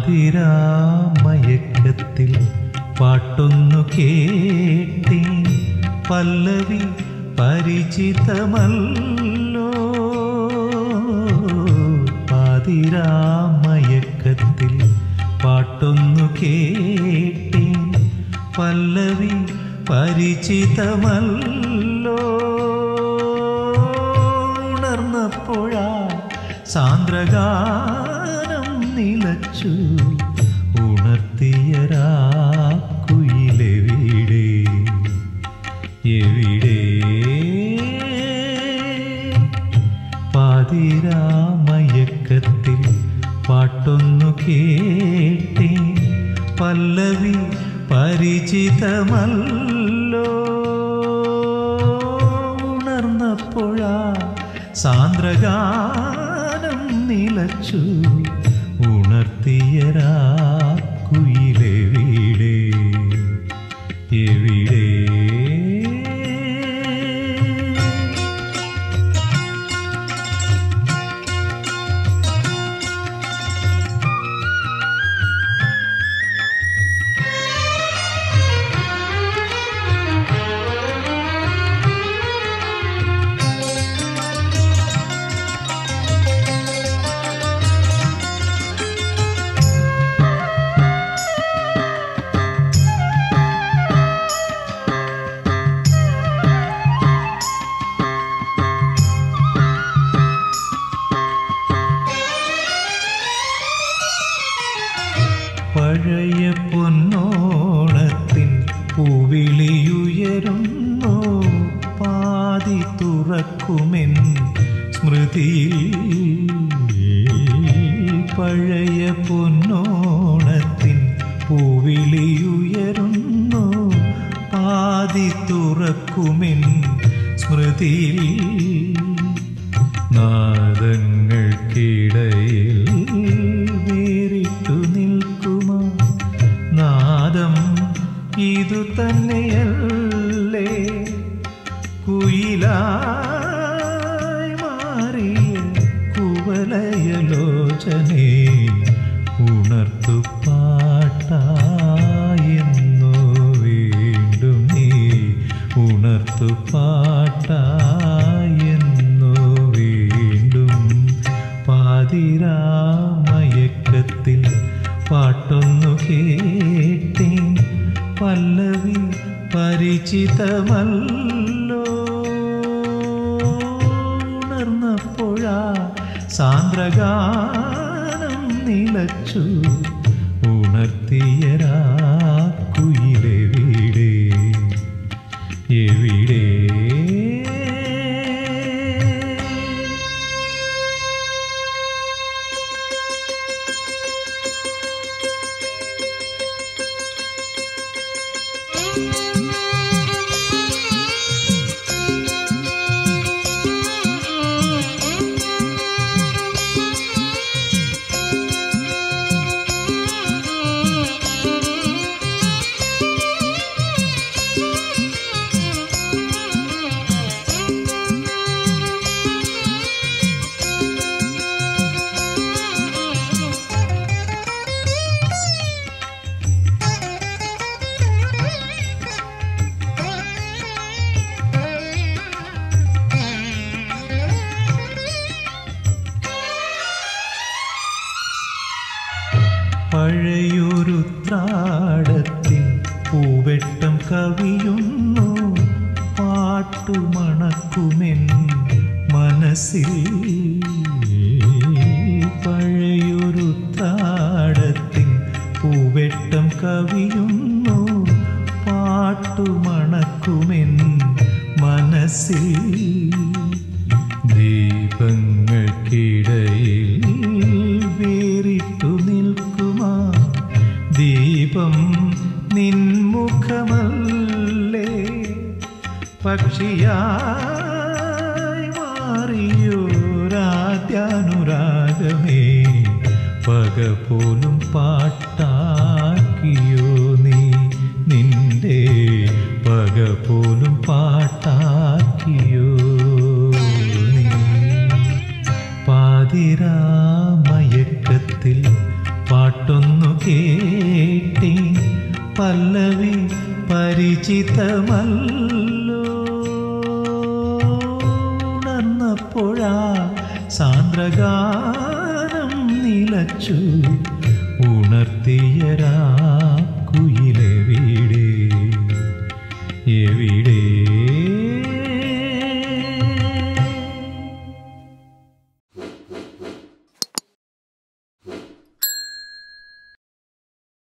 പാതിരാമയക്കത്തിൽ പാട്ടൊന്നു കേട്ടേ പല്ലവി പരിചിതമല്ലോ പാതിരാമയക്കത്തിൽ പാട്ടൊന്നു കേട്ടേ പല്ലവി പരിചിതമല്ലോ ഉണർന്നപ്പോഴാ സാന്ദ്രഗാനം നിലച്ചു ഉണർത്തിയരാക്കുയിലെവിടെ എവിടെ പാതിരാമയക്കത്തിൽ പാട്ടൊന്നു കേട്ടേ പല്ലവി പരിചിതമല്ലോ ഉണർന്നപ്പോഴാ സാന്ദ്രഗാനം നിലച്ചു ഉണർത്തിയരാക്കുയിലെവിടെ എവിടെ പഴയ പൊന്നോണത്തിൻ പൂവിളിയുയരുന്നു പാതി തുറക്കുമെൻ സ്മൃതിയിൽ പഴയ പൊന്നോണത്തിൻ പൂവിളിയുയരുന്നു പാതി തുറക്കുമെൻ സ്മൃതിയിൽ നാദങ്ങൾക്കിടയിൽ വേറിട്ടു നിൽക്കുമാ നാദം ഇതു തന്നെയല്ലേ കുയിലായി മാറിയ കുവലയലോചനെ ഉണർത്തു പാട്ടായെന്നു വീണ്ടും നീ ഉണർത്തു പാട്ടായെന്നു വീണ്ടും പാതിരാമയക്കത്തിൽ പാട്ടൊന്നു കേട്ടേ പല്ലവി പരിചിതമല്ലോ ഉണർന്നപ്പോഴാ സാന്ദ്രഗാനം നിലച്ചു ഉണർത്തിയരാക്കുയിലെവിടെ എവിടെ പഴയൊരു ത്രാടത്തിൻ പൂവെട്ടം കവിയുന്നു പാട്ടുമണക്കുമെൻ മനസ്സിൽ പഴയൊരു ത്രാടത്തിൻ പൂവെട്ടം കവിയുന്നു പാട്ടുമണക്കുമെൻ മനസ്സിൽ ദീപങ്ങൾക്കിടയിൽ വേറിട്ടു നിൽക്കുമാ ദീപം നിൻമുഖമല്ലേ പക്ഷിയായി മാറിയോരാദ്യാനുരാഗമേ പക പോലും പാട്ടാക്കിയോ നീ നിന്റെ പക പോലും പാട്ടാക്കിയോ നീ പാതിരാമയക്കത്തിൽ പാട്ടൊന്നു പരിചിതമല്ലോ ഉണർന്നപ്പോഴാ സാന്ദ്രഗാനം നിലച്ചു ഉണർത്തിയ രാ